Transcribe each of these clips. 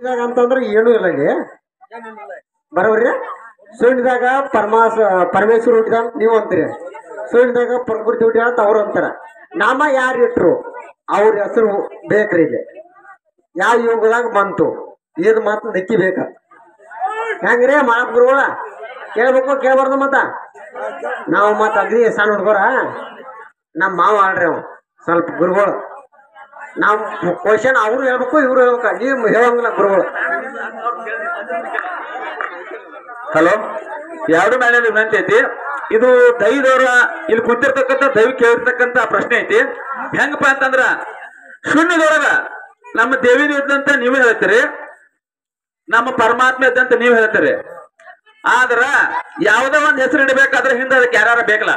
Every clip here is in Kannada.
ಇದಾಗ ಅಂತಂದ್ರೆ ಏನೂ ಇಲ್ಲ ಇಲ್ಲಿ ಬರೋವ್ರಿ ಸುಳ್ಳಿದಾಗ ಪರಮಾಸ ಪರಮೇಶ್ವರ ಹುಟ್ಟಿದ ಅಂತ ನೀವು ಅಂತೀರಿ ಸುಳ್ಳಿದಾಗ ಪ್ರಕೃತಿ ಹುಟ್ಟಿದ ಅಂತ ಅವ್ರು ಅಂತಾರ ನಾಮ ಯಾರು ಇಟ್ರು ಅವ್ರ ಹೆಸರು ಬೇಕ್ರಿ ಇಲ್ಲಿ ಯಾವ ಯುಗದಾಗ ಬಂತು ಇದು ಮಾತು ನೆಕ್ಕಿ ಬೇಕ ಹೆಂಗ್ರಿ ಮಹಾಗುರುಗಳ ಕೇಳ್ಬೇಕು ಕೇಳ್ಬಾರ್ದು ಮತ್ತ ನಾವು ಮತ್ತ ಅಗ್ರಿ ಸಣ್ಣ ಹುಡ್ಗೋರ ನಮ್ಮ ಮಾವ ಆಡ್ರಿ ಅವ ಸ್ವಲ್ಪ ಗುರುಗಳು ನಾವು ಕ್ವಶನ್ ಅವ್ರು ಹೇಳ್ಬೇಕು ಇವ್ರು ಹೇಳ್ಬೇಕು ನೀವು ಹೇಳಂಗಿಲ್ಲ ಗುರುಗಳು ಹಲೋ ಎರಡು ಮೇಲೆ ವಿನಂತಿ ಐತಿ ಇದು ದೈವದವ್ರ ಇಲ್ಲಿ ಕುಂತಿರ್ತಕ್ಕಂಥ ದೈವ ಕೇಳಿರ್ತಕ್ಕಂಥ ಪ್ರಶ್ನೆ ಐತಿ ಹೆಂಗಪ್ಪ ಅಂತಂದ್ರ ಶೂನ್ಯದೊಳಗ ನಮ್ಮ ದೇವಿ ಇದ್ದಂತ ನೀವು ಹೇಳ್ತೀರಿ ನಮ್ಮ ಪರಮಾತ್ಮ ಇದ್ದಂತ ನೀವು ಹೇಳ್ತೀರಿ ಆದ್ರ ಯಾವ್ದೋ ಒಂದ್ ಹೆಸರು ಇಡಬೇಕಾದ್ರೆ ಹಿಂದೆ ಅದಕ್ಕೆ ಯಾರು ಬೇಕಲ್ಲ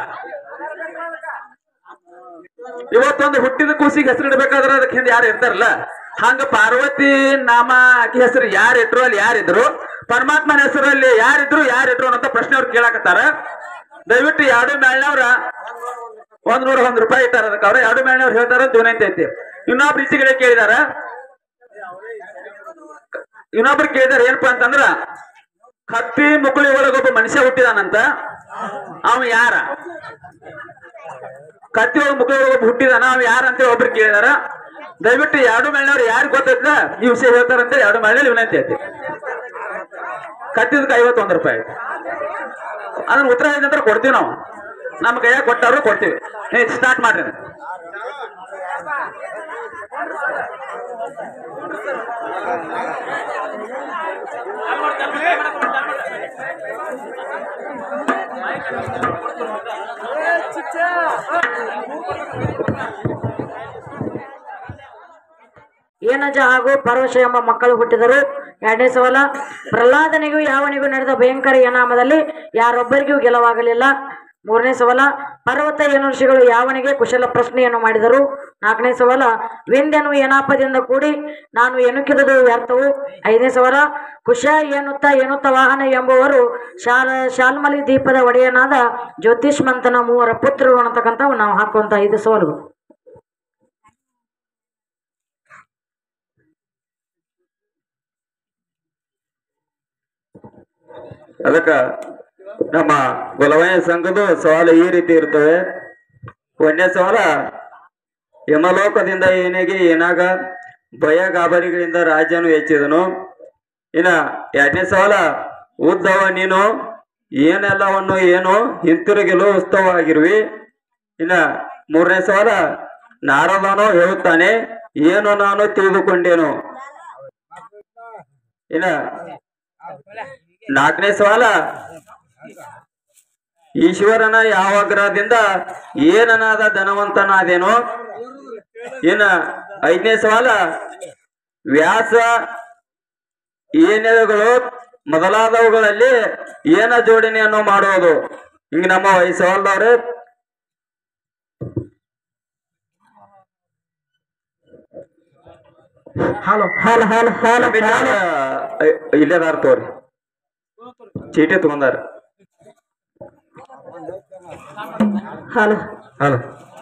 ಇವತ್ತೊಂದು ಹುಟ್ಟಿದ ಕೂಸಿಗೆ ಹೆಸರು ಇಡಬೇಕಾದ್ರೆ ಅದಕ್ಕೆ ಹಿಂದೆ ಯಾರು ಇರ್ತಾರಲ್ಲ ಹಂಗ ಪಾರ್ವತಿ ನಾಮ ಆಕಿ ಹೆಸರು ಯಾರು ಇಟ್ರು ಅಲ್ಲಿ ಯಾರಿದ್ರು ಪರಮಾತ್ಮನ ಹೆಸರಲ್ಲಿ ಯಾರಿದ್ರು ಯಾರಿಟ್ರು ಅಂತ ಪ್ರಶ್ನೆ ಅವ್ರು ಕೇಳಾಕತ್ತಾರ ದಯವಿಟ್ಟು ಎರಡು ಮೇಳ್ನವ್ರ ಒಂದ್ ನೂರ ಒಂದ್ ರೂಪಾಯಿ ಇಟ್ಟಾರ ಅದಕ್ಕೆ ಅವ್ರ ಎರಡು ಮೇಳ್ನವ್ರು ಹೇಳ್ತಾರ ಅಂತ ವಿನಂತಿ ಐತಿ ಇನ್ನೊಬ್ರು ಈಚೆಗಡೆ ಕೇಳಿದಾರ ಇನ್ನೊಬ್ರು ಕೇಳಿದಾರ ಏನಪ್ಪಾ ಅಂತಂದ್ರ ಕತ್ತಿ ಮುಕುಳಿ ಒಳಗೊಬ್ಬ ಮನುಷ್ಯ ಹುಟ್ಟಿದಾನಂತ ಅವ ಯಾರ ಕತ್ತಿ ಒಳಗೆ ಮುಖ ಒಳಗೆ ಒಬ್ಬ ಹುಟ್ಟಿದಾನ ಅವ ಯಾರ ಅಂತ ಒಬ್ರು ಕೇಳಿದಾರ ದಯವಿಟ್ಟು ಎರಡು ಮೇಳ್ನವ್ರು ಯಾರು ಗೊತ್ತೈತ್ಲ ಈ ವಿಷಯ ಹೇಳ್ತಾರಂತ ಎರಡು ಮೇಳ್ನಲ್ಲಿ ವಿನಂತಿ ಐತಿ ಕತ್ತಿದಕ್ಕೆ ಐವತ್ತೊಂದು ರೂಪಾಯಿ ಅದನ್ನ ಉತ್ತರ ಹೇಳಿದ ನಂತರ ಕೊಡ್ತೀವಿ ನಾವು ನಮ್ಮ ಕೈಯಾಗ ಕೊಟ್ಟವ್ರು ಕೊಡ್ತೀವಿ ಸ್ಟಾರ್ಟ್ ಮಾಡ್ರಿ ಏನಜ ಹಾಗೂ ಪರವಶ ಎಂಬ ಮಕ್ಕಳು ಹುಟ್ಟಿದರು ಎರಡನೇ ಸವಾಲ ಪ್ರಹ್ಲಾದನಿಗೂ ಯಾವನಿಗೂ ನಡೆದ ಭಯಂಕರ ಯನಾಮದಲ್ಲಿ ಯಾರೊಬ್ಬರಿಗೂ ಗೆಲುವಾಗಲಿಲ್ಲ ಮೂರನೇ ಸವಾಲ ಪರ್ವತ ಏನು ಋಷಿಗಳು ಯಾವನಿಗೆ ಕುಶಲ ಪ್ರಶ್ನೆಯನ್ನು ಮಾಡಿದರು ನಾಲ್ಕನೇ ಸವಾಲ ವಿಂಧ್ಯನು ಏನಾಪದಿಂದ ಕೂಡಿ ನಾನು ಎನುಕಿದುದು ವ್ಯರ್ಥವು ಐದನೇ ಸವಾಲ ಕುಶ ಏನುತ್ತ ಏನುತ್ತ ವಾಹನ ಎಂಬುವರು ಶಾಲ ಶಾಲ್ಮಲಿ ದೀಪದ ಒಡೆಯನಾದ ಜ್ಯೋತಿಷ್ಮಂತನ ಮೂವರ ಪುತ್ರರು ಅನ್ನತಕ್ಕಂಥವು ನಾವು ಹಾಕುವಂತ ಐದು ಸವಾಲುಗಳು ಅದಕ್ಕ ನಮ್ಮ ಗುಲವಯ್ಯ ಸಂಘದ ಸವಾಲು ಈ ರೀತಿ ಇರ್ತವೆ ಒಂದನೇ ಸವಾಲ ಯಮಲೋಕದಿಂದ ಏನಿಗೆ ಏನಾಗ ಭಯ ಗಾಬರಿಗಳಿಂದ ರಾಜ್ಯನು ಹೆಚ್ಚಿದನು ಇನ್ನ ಎರಡನೇ ಸವಾಲ ಉದ್ದವ ನೀನು ಏನೆಲ್ಲವನ್ನು ಏನು ಹಿಂತಿರುಗಲು ಉತ್ಸವವಾಗಿರುವಿ ಇನ್ನ ಮೂರನೇ ಸವಾಲ ನಾರದನು ಹೇಳುತ್ತಾನೆ ಏನು ನಾನು ತಿಳಿದುಕೊಂಡೇನು ಇನ್ನ ನಾಲ್ಕನೇ ಸವಾಲ ಈಶ್ವರನ ಯಾವ ಗ್ರಹದಿಂದ ಏನನಾದ ಧನವಂತನಾದೇನೋ ಇನ್ನ ಐದನೇ ಸವಾಲ ವ್ಯಾಸ ಏನೆಗಳು ಮೊದಲಾದವುಗಳಲ್ಲಿ ಏನ ಜೋಡಣೆಯನ್ನು ಮಾಡುವುದು ಹಿಂಗ ನಮ್ಮ ಐದು ಸವಾಲ್ದವ್ರೆ ಹಾಲು ಹಾಲು ಹಾಲು ಹಾಲು ಇಲ್ಲೇದಾರ ತೋರಿ ಚೀಟಿ ತಗೊಂಡಾರ ಹಾಲು ಹಲೋ